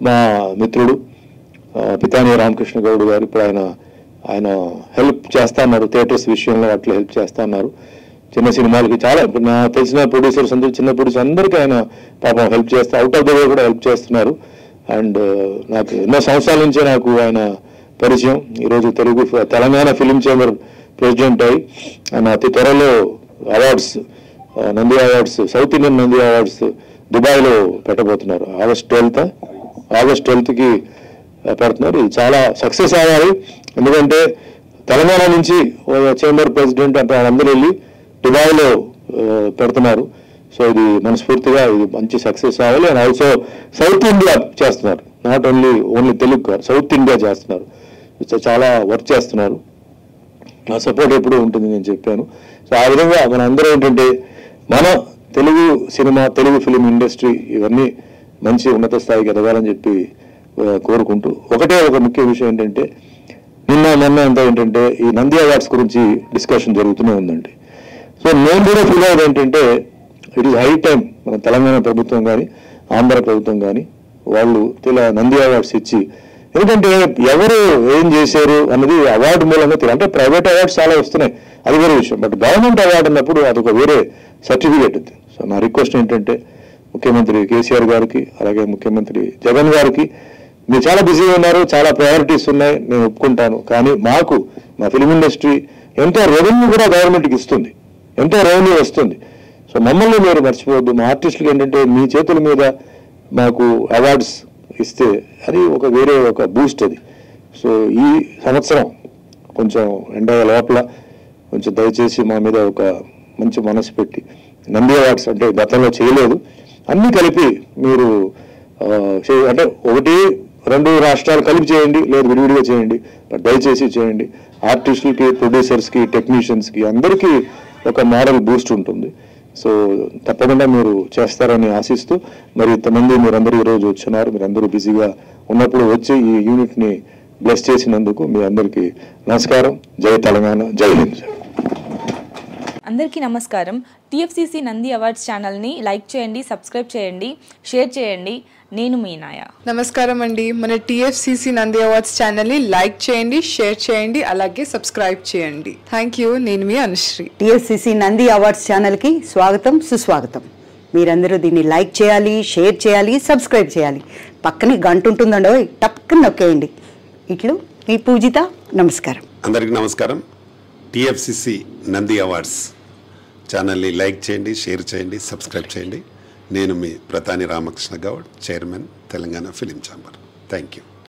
మా మిత్రుడు ఆ, పితాని రామకృష్ణ గౌడ్ గారు ఇప్పుడు ఆయన ఆయన హెల్ప్ చేస్తా ఉన్నారు థియేటర్స్ విషయంలో అట్లా హెల్ప్ చేస్తా ఉన్నారు చిన్న సినిమాలకి చాలా ఇప్పుడు నా తెలిసిన ప్రొడ్యూసర్స్ అందరూ చిన్న ప్రొడ్యూసర్ అందరికీ ఆయన పాపం హెల్ప్ చేస్తా అవుట్ ఆఫ్ ద వే కూడా హెల్ప్ చేస్తున్నారు అండ్ నాకు ఎన్నో సంవత్సరాల నుంచే నాకు ఆయన పరిచయం ఈరోజు Telugu Telangana film chamber president అయి ఆయన అతి త్వరలో awards Nandi awards south Indian Nandi awards దుబాయ్లో పెట్టబోతున్నారు ఆగస్ట్ ట్వెల్త్ ఆగస్ట్ ట్వెల్త్కి పెడుతున్నారు ఇది చాలా సక్సెస్ అవ్వాలి ఎందుకంటే తెలంగాణ నుంచి చేంబర్ ప్రెసిడెంట్ అంటే అందరూ వెళ్ళి దుబాయ్లో ఆ, పెడుతున్నారు సో ఇది మనస్ఫూర్తిగా ఇది మంచి సక్సెస్ అవ్వాలి అండ్ ఆల్సో సౌత్ ఇండియా చేస్తున్నారు నాట్ ఓన్లీ ఓన్లీ తెలుగు కాదు సౌత్ ఇండియా చేస్తున్నారు సో చాలా వర్క్ చేస్తున్నారు నా సపోర్ట్ ఎప్పుడు ఉంటుంది నేను చెప్పాను సో ఆ విధంగా మన అందరూ ఏంటంటే మన Telugu cinema Telugu film industry ఇవన్నీ మంచి ఉన్నత స్థాయికి ఎదగాలని చెప్పి ఆ, కోరుకుంటూ ఒకటే ఒక ముఖ్య విషయం ఏంటంటే నిన్న మొన్న అంతా ఏంటంటే ఈ నంది అవార్డ్స్ గురించి డిస్కషన్ జరుగుతూనే ఉందండి సో నేను కూడా ఫీల్ అయ్యేది ఏంటంటే ఇట్ ఈస్ హై టైం మన తెలంగాణ ప్రభుత్వం కానీ ఆంధ్ర ప్రభుత్వం కానీ వాళ్ళు తెల నంది అవార్డ్స్ ఇచ్చి ఎందుకంటే ఎవరు ఏం చేశారు అన్నది అవార్డు మూలంగా తెలియదు అంటే ప్రైవేట్ అవార్డ్స్ చాలా వస్తున్నాయి అది వేరే విషయం బట్ గవర్నమెంట్ అవార్డు అన్నప్పుడు అదొక వేరే సర్టిఫికేట్ ఉంది సో నా రిక్వెస్ట్ ఏంటంటే ముఖ్యమంత్రి కేసీఆర్ గారికి అలాగే ముఖ్యమంత్రి జగన్ గారికి మీరు చాలా బిజీగా ఉన్నారు చాలా ప్రయారిటీస్ ఉన్నాయి నేను ఒప్పుకుంటాను కానీ మాకు మా ఫిలిం ఇండస్ట్రీ ఎంతో రెవెన్యూ కూడా గవర్నమెంట్కి ఇస్తుంది ఎంతో రెవెన్యూ వస్తుంది సో మమ్మల్ని మీరు మర్చిపోవద్దు మా ఆర్టిస్టులకి ఏంటంటే మీ చేతుల మీద మాకు అవార్డ్స్ ఇస్తే అది ఒక వేరే ఒక బూస్ట్ అది సో ఈ సంవత్సరం కొంచెం ఎండ లోపల కొంచెం దయచేసి మా మీద ఒక మంచి మనసు పెట్టి నంది అవార్డ్స్ అంటే గతంలో చేయలేదు అన్నీ కలిపి మీరు ఆ, చే- అంటే ఒకటి రెండు రాష్ట్రాలు కలిపి చేయండి లేదు విడివిడిగా చేయండి బట్ దయచేసి చేయండి ఆర్టిస్టులకి ప్రొడ్యూసర్స్కి టెక్నీషియన్స్కి అందరికీ ఒక మోరల్ బూస్ట్ ఉంటుంది సో తప్పకుండా మీరు చేస్తారని ఆశిస్తూ మరి ఇంతమంది మీరందరూ ఈరోజు వచ్చినారు మీరందరూ బిజీగా ఉన్నప్పుడు వచ్చి ఈ యూనిట్ని బ్లెస్ చేసినందుకు మీ అందరికీ నమస్కారం జై తెలంగాణ జై హింద్ అందరికీ నమస్కారం టీఎఫ్సిసి నంది అవార్డ్స్ ఛానల్ని లైక్ చేయండి సబ్స్క్రైబ్ చేయండి షేర్ చేయండి నేను మీనాయ నమస్కారం అండి మన టీఎఫ్సిసి నంది అవార్డ్స్ ఛానల్ని లైక్ చేయండి షేర్ చేయండి అలాగే సబ్స్క్రైబ్ చేయండి థ్యాంక్ యూ నేను మీ అనుశ్రీ టిఎస్సిసి నంది అవార్డ్స్ ఛానల్కి స్వాగతం సుస్వాగతం మీరందరూ దీన్ని లైక్ చేయాలి షేర్ చేయాలి సబ్స్క్రైబ్ చేయాలి పక్కనే గంట ఉంటుందండో టక్కున నొక్కేయండి ఇట్లు మీ పూజిత నమస్కారం అందరికీ నమస్కారం టిఎఫ్సిసి నంది అవార్డ్స్ ఛానల్ని లైక్ చేయండి షేర్ చేయండి సబ్స్క్రైబ్ చేయండి నేను మీ Pratani Ramakrishna Goud chairman Telangana film chamber thank you